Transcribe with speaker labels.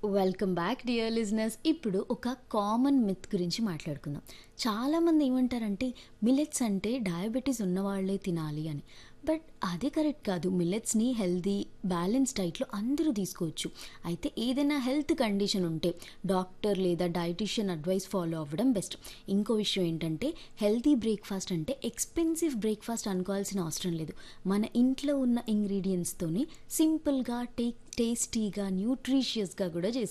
Speaker 1: welcome back dear listeners ఇప్పుడు ఒక common myth గురించి మాట్లాడుకుందాం చాలామంది ఏమంటారంటే మిల్లెట్స్ అంటే డయాబెటీస్ ఉన్నవాళ్లే తినాలి అని బట్ అది కరెక్ట్ కాదు మిల్లెట్స్ని హెల్దీ బ్యాలెన్స్ డైట్లో అందరూ తీసుకోవచ్చు అయితే ఏదైనా హెల్త్ కండిషన్ ఉంటే డాక్టర్ లేదా డైటీషియన్ అడ్వైస్ ఫాలో అవ్వడం బెస్ట్ ఇంకో విషయం ఏంటంటే హెల్తీ బ్రేక్ఫాస్ట్ అంటే ఎక్స్పెన్సివ్ బ్రేక్ఫాస్ట్ అనుకోవాల్సిన అవసరం లేదు మన ఇంట్లో ఉన్న ఇంగ్రీడియంట్స్తోని సింపుల్గా టేక్ టేస్టీగా న్యూట్రిషియస్గా కూడా చేసుకోవచ్చు